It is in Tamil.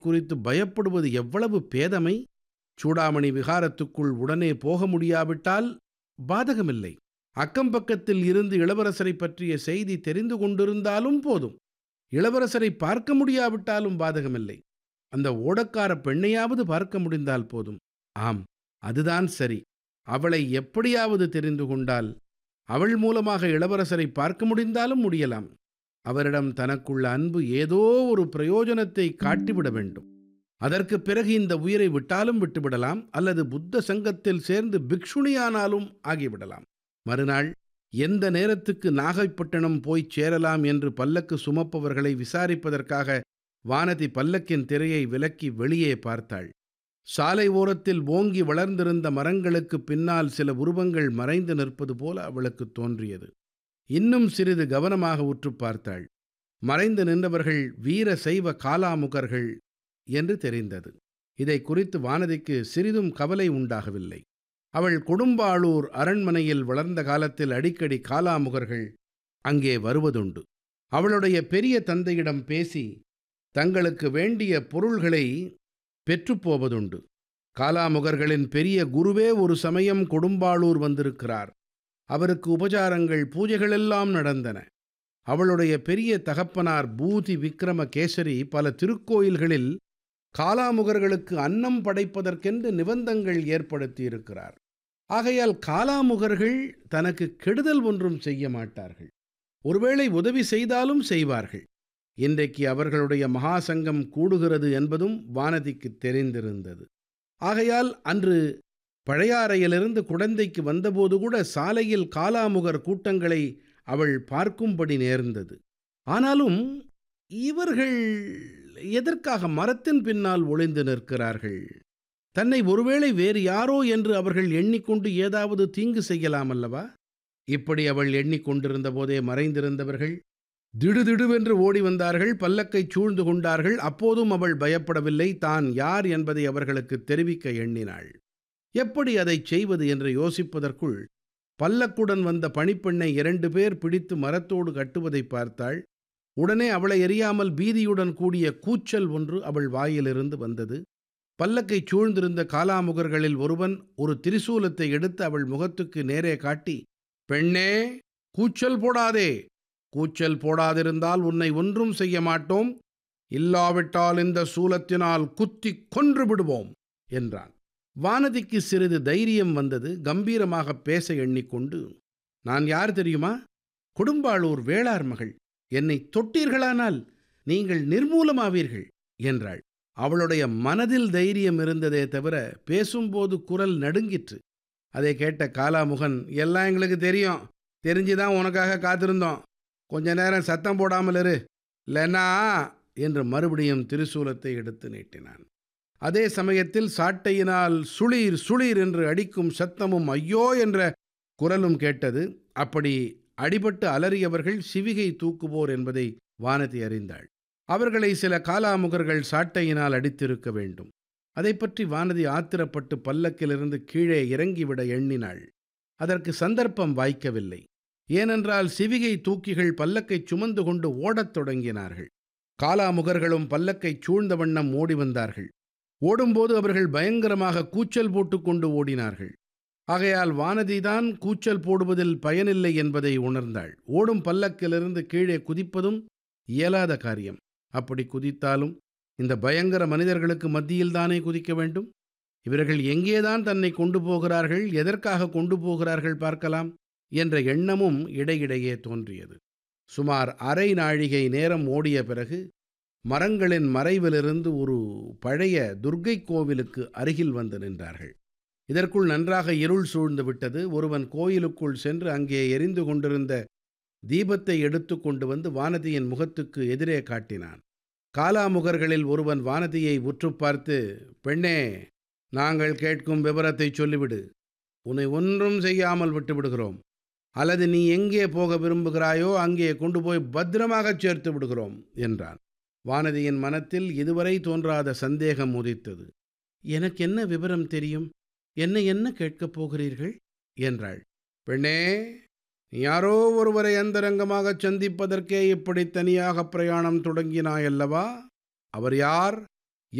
குறித்து பயப்படுவது எவ்வளவு பேதமை சூடாமணி விகாரத்துக்குள் உடனே போக முடியாவிட்டால் பாதகமில்லை அக்கம்பக்கத்தில் இருந்து இளவரசரை பற்றிய செய்தி தெரிந்து கொண்டிருந்தாலும் போதும் இளவரசரை பார்க்க முடியாவிட்டாலும் பாதகமில்லை அந்த ஓடக்கார பெண்ணையாவது பார்க்க முடிந்தால் போதும் ஆம் அதுதான் சரி அவளை எப்படியாவது தெரிந்து கொண்டால் அவள் மூலமாக இளவரசரை பார்க்க முடிந்தாலும் முடியலாம் அவரிடம் தனக்குள்ள அன்பு ஏதோ ஒரு பிரயோஜனத்தை காட்டிவிட வேண்டும் அதற்கு பிறகு இந்த உயிரை விட்டாலும் விட்டுவிடலாம் அல்லது புத்த சங்கத்தில் சேர்ந்து பிக்ஷுணியானாலும் ஆகிவிடலாம் மறுநாள் எந்த நேரத்துக்கு நாகைப்பட்டினம் போய்ச் சேரலாம் என்று பல்லக்கு சுமப்பவர்களை விசாரிப்பதற்காக வானதி பல்லக்கின் திரையை விலக்கி வெளியே பார்த்தாள் சாலை ஓரத்தில் ஓங்கி வளர்ந்திருந்த மரங்களுக்கு பின்னால் சில உருவங்கள் மறைந்து நிற்பது போல அவளுக்கு தோன்றியது இன்னும் சிறிது கவனமாக உற்று பார்த்தாள் மறைந்து நின்றவர்கள் வீர சைவ காலாமுகர்கள் என்று தெரிந்தது இதை குறித்து வானதிக்கு சிறிதும் கவலை உண்டாகவில்லை அவள் கொடும்பாளூர் அரண்மனையில் வளர்ந்த காலத்தில் அடிக்கடி காலாமுகர்கள் அங்கே வருவதுண்டு அவளுடைய பெரிய தந்தையிடம் பேசி தங்களுக்கு வேண்டிய பொருள்களை பெற்றுப்போவதுண்டு காலாமுகர்களின் பெரிய குருவே ஒரு சமயம் கொடும்பாளூர் வந்திருக்கிறார் அவருக்கு உபசாரங்கள் பூஜைகளெல்லாம் நடந்தன அவளுடைய பெரிய தகப்பனார் பூதி விக்ரம கேசரி பல திருக்கோயில்களில் காலாமுகர்களுக்கு அன்னம் படைப்பதற்கென்று நிபந்தங்கள் ஏற்படுத்தியிருக்கிறார் ஆகையால் காலாமுகர்கள் தனக்கு கெடுதல் ஒன்றும் செய்ய மாட்டார்கள் ஒருவேளை உதவி செய்தாலும் செய்வார்கள் இன்றைக்கு அவர்களுடைய மகாசங்கம் கூடுகிறது என்பதும் வானதிக்கு தெரிந்திருந்தது ஆகையால் அன்று பழையாறையிலிருந்து குடந்தைக்கு வந்தபோது கூட சாலையில் காலாமுகர் கூட்டங்களை அவள் பார்க்கும்படி நேர்ந்தது ஆனாலும் இவர்கள் எதற்காக மரத்தின் பின்னால் ஒளிந்து நிற்கிறார்கள் தன்னை ஒருவேளை வேறு யாரோ என்று அவர்கள் எண்ணிக்கொண்டு ஏதாவது தீங்கு செய்யலாம் அல்லவா இப்படி அவள் எண்ணிக்கொண்டிருந்த போதே மறைந்திருந்தவர்கள் திடுதிடுவென்று ஓடி வந்தார்கள் பல்லக்கைச் சூழ்ந்து கொண்டார்கள் அப்போதும் அவள் பயப்படவில்லை தான் யார் என்பதை அவர்களுக்கு தெரிவிக்க எண்ணினாள் எப்படி அதைச் செய்வது என்று யோசிப்பதற்குள் பல்லக்குடன் வந்த பணிப்பெண்ணை இரண்டு பேர் பிடித்து மரத்தோடு கட்டுவதை பார்த்தாள் உடனே அவளை எறியாமல் பீதியுடன் கூடிய கூச்சல் ஒன்று அவள் வாயிலிருந்து வந்தது பல்லக்கைச் சூழ்ந்திருந்த காலாமுகர்களில் ஒருவன் ஒரு திரிசூலத்தை எடுத்து அவள் முகத்துக்கு நேரே காட்டி பெண்ணே கூச்சல் போடாதே கூச்சல் போடாதிருந்தால் உன்னை ஒன்றும் செய்ய மாட்டோம் இல்லாவிட்டால் இந்த சூலத்தினால் குத்திக் கொன்று விடுவோம் என்றான் வானதிக்கு சிறிது தைரியம் வந்தது கம்பீரமாக பேச எண்ணிக்கொண்டு நான் யார் தெரியுமா கொடும்பாளூர் வேளார் மகள் என்னை தொட்டீர்களானால் நீங்கள் நிர்மூலமாவீர்கள் என்றாள் அவளுடைய மனதில் தைரியம் இருந்ததே தவிர பேசும்போது குரல் நடுங்கிற்று அதை கேட்ட காலாமுகன் எல்லாம் எங்களுக்கு தெரியும் தெரிஞ்சுதான் உனக்காக காத்திருந்தோம் கொஞ்ச நேரம் சத்தம் போடாமல் இரு இல்லைன்னா என்று மறுபடியும் திரிசூலத்தை எடுத்து நீட்டினான் அதே சமயத்தில் சாட்டையினால் சுளீர் சுளீர் என்று அடிக்கும் சத்தமும் ஐயோ என்ற குரலும் கேட்டது அப்படி அடிபட்டு அலறியவர்கள் சிவிகை தூக்குவோர் என்பதை வானதி அறிந்தாள் அவர்களை சில காலாமுகர்கள் சாட்டையினால் அடித்திருக்க வேண்டும் அதை பற்றி வானதி ஆத்திரப்பட்டு பல்லக்கிலிருந்து கீழே இறங்கிவிட எண்ணினாள் அதற்கு சந்தர்ப்பம் வாய்க்கவில்லை ஏனென்றால் சிவிகை தூக்கிகள் பல்லக்கைச் சுமந்து கொண்டு ஓடத் தொடங்கினார்கள் காலாமுகர்களும் பல்லக்கைச் சூழ்ந்த வண்ணம் ஓடி வந்தார்கள் ஓடும்போது அவர்கள் பயங்கரமாக கூச்சல் போட்டுக்கொண்டு ஓடினார்கள் ஆகையால் வானதிதான் கூச்சல் போடுவதில் பயனில்லை என்பதை உணர்ந்தாள் ஓடும் பல்லக்கிலிருந்து கீழே குதிப்பதும் இயலாத காரியம் அப்படி குதித்தாலும் இந்த பயங்கர மனிதர்களுக்கு மத்தியில்தானே குதிக்க வேண்டும் இவர்கள் எங்கேதான் தன்னை கொண்டு போகிறார்கள் எதற்காக கொண்டு போகிறார்கள் பார்க்கலாம் என்ற எண்ணமும் இடையிடையே தோன்றியது சுமார் அரை நாழிகை நேரம் ஓடிய பிறகு மரங்களின் மறைவிலிருந்து ஒரு பழைய துர்க்கை கோவிலுக்கு அருகில் வந்து நின்றார்கள் இதற்குள் நன்றாக இருள் சூழ்ந்து விட்டது ஒருவன் கோயிலுக்குள் சென்று அங்கே எரிந்து கொண்டிருந்த தீபத்தை எடுத்து கொண்டு வந்து வானதியின் முகத்துக்கு எதிரே காட்டினான் காலாமுகர்களில் ஒருவன் வானதியை உற்று பார்த்து பெண்ணே நாங்கள் கேட்கும் விவரத்தை சொல்லிவிடு உன்னை ஒன்றும் செய்யாமல் விட்டு விடுகிறோம் அல்லது நீ எங்கே போக விரும்புகிறாயோ அங்கே கொண்டு போய் பத்திரமாகச் சேர்த்து விடுகிறோம் என்றான் வானதியின் மனத்தில் இதுவரை தோன்றாத சந்தேகம் உதித்தது எனக்கு என்ன விவரம் தெரியும் என்ன என்ன கேட்கப் போகிறீர்கள் என்றாள் பெண்ணே நீ யாரோ ஒருவரை அந்தரங்கமாகச் சந்திப்பதற்கே இப்படி தனியாக பிரயாணம் தொடங்கினாயல்லவா அவர் யார்